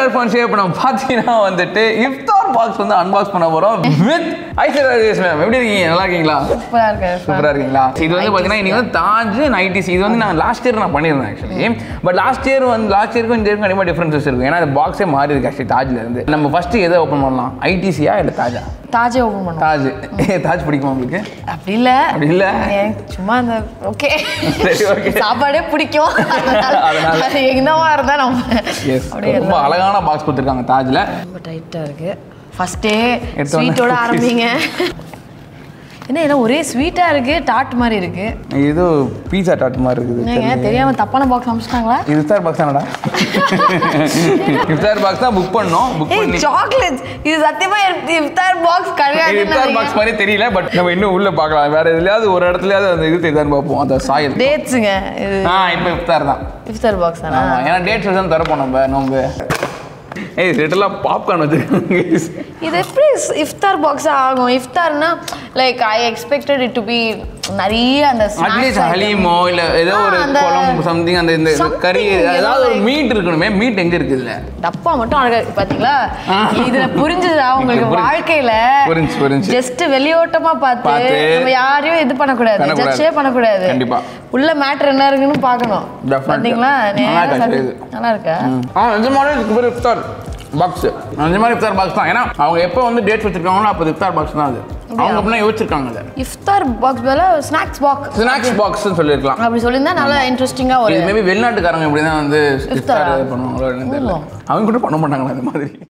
Phone share பண்ண பார்த்தீங்கன்னா வந்துட்டு இஃப்தார் பாக்ஸ் வந்து அன்பாக்ஸ் பண்ண போறோம் வித் ஐஸ்வர்யா ராஜேஷ் மேம் எப்படி இருக்கீங்க நல்லா இருக்கீங்களா சூப்பரா இருக்கு சூப்பரா இருக்கீங்களா இது வந்து பாத்தீங்கன்னா இன்னைக்கு வந்து தாஜ் நைட்டிஸ் இது வந்து நான் லாஸ்ட் இயர் நான் பண்ணியிருந்தேன் ஆக்சுவலி பட் லாஸ்ட் இயர் வந்து லாஸ்ட் இயருக்கும் இந்த இயருக்கும் கண்டிப்பாக டிஃபரன்சஸ் இருக்கும் ஏன்னா அந்த பாக்ஸே மாறி இருக்கு ஆக்சுவலி தாஜ்ல இருந்து நம்ம ஃபர்ஸ்ட் எதை ஓப்பன் பண்ணலாம் ஐடிசியா இல்லை தாஜா தாஜே ஓபன் பண்ணுவோம் தாஜ் தாஜ் பிடிக்குமா உங்களுக்கு அப்படி இல்ல அப்படி இல்ல எனக்கு சும்மா அந்த ஓகே சரி, okay. சாப்பாடே பிடிக்கும் அதனால. அதனால அது என்னவா இருந்தா நம்ம எஸ் அப்படியே ரொம்ப அழகான பாக்ஸ் கொடுத்துருக்காங்க தாஜ்ல ரொம்ப டைட்டா இருக்கு ஃபர்ஸ்டே எடுத்த உடனே ஸ்வீட்டோட cookies. ஆரம்பிங்க என்ன என்ன ஒரே ஸ்வீட்டா இருக்கு டாட் மாதிரி இருக்கு இது பீஸா டாட் மாதிரி இருக்குது என்னங்க தெரியாம தப்பான பாக்ஸ் அமிச்சிட்டாங்களா இது இஃப்தார் பாக்ஸ் தானடா இஃப்தார் பாக்ஸ் தான் புக் பண்ணோம் புக் ஏய் பண்ணி சாக்லேட் இது சத்தியமா இஃப்தார் பாக்ஸ் இது கிடையாது இஃப்தார் பாக்ஸ் மாதிரி தெரியல பட் நம்ம இன்னும் உள்ள பார்க்கலாம் வேற எதுலயாவது ஒரு இடத்துலயாவது அந்த இது தெரியுதான்னு பார்ப்போம் அந்த சாயல் டேட்ஸுங்க இது ஆ இப்போ இஃப்தார் தான் இஃப்தார் பாக்ஸ் தானா ஆமா ஏன்னா டேட்ஸ் தான் தரப்போம் நம்ம நோம்பு ஏய் லிட்டலாக பாப்கார்ன் வச்சுருக்காங்க இது எப்படி இஃப்தார் பாக்ஸ் ஆகும் இஃப்தார்னா like I expected it to be நிறைய அந்த snacks அட்லீஸ்ட் item. ஹலீமோ இல்ல ஏதோ ஆ, ஒரு அந்த குழம்பு சம்திங் அந்த இந்த something கறி ஏதோ ஏதாவது ஒரு like- மீட் இருக்கணுமே மீட் எங்க இருக்குதுல்ல டப்பா மட்டும் அழகா இருக்கு பாத்தீங்களா ஆ. இதுல புரிஞ்சுதா உங்களுக்கு புரிஞ்சு. வாழ்க்கையில புரிஞ்சு, புரிஞ்சு. ஜஸ்ட் வெளியோட்டமா பார்த்து பார்த்து நம்ம யாரையும் இது பண்ணக்கூடாது பண்ணக்கூடாது. ஜட்ஜே பண்ணக்கூடாது கண்டிப்பா. உள்ள மேட்டர் என்ன இருக்குன்னு பார்க்கணும் Definitely. பாத்தீங்களா நல்லா நேரா இருக்கா சட்டு- இது? நல்லா இருக்கா ஆ நிஜமாவே இதுக்கு பேர் இஃப்தார் பாக்ஸ் நிஜமாவே இஃப்தார் பாக்ஸ் தான் ஏன்னா அவங்க எப்போ வந்து டேட் வச்சிருக்காங்களோ அப்போ இஃப்தார் பாக்ஸ் தான் அது அவங்க அப்படின்னா யோசிச்சிருக்காங்க அதை இஃப்தார் பாக்ஸ் பதிலா ஸ்நாக்ஸ் பாக்ஸ் ஸ்நாக்ஸ் பாக்ஸ்னு சொல்லியிருக்கலாம் அப்படி சொல்லியிருந்தா நல்லா இன்ட்ரெஸ்டிங்கா ஒரு இது மேபி வெளிநாட்டுக்காரங்க இப்படி தான் வந்து இஃப்தாரா? இஃப்தார் பண்ணுவாங்களோ என்னன்னு தெரியல ஓ. அவங்க கூட பண்ண மாட்டாங்களா இந்த மாதிரி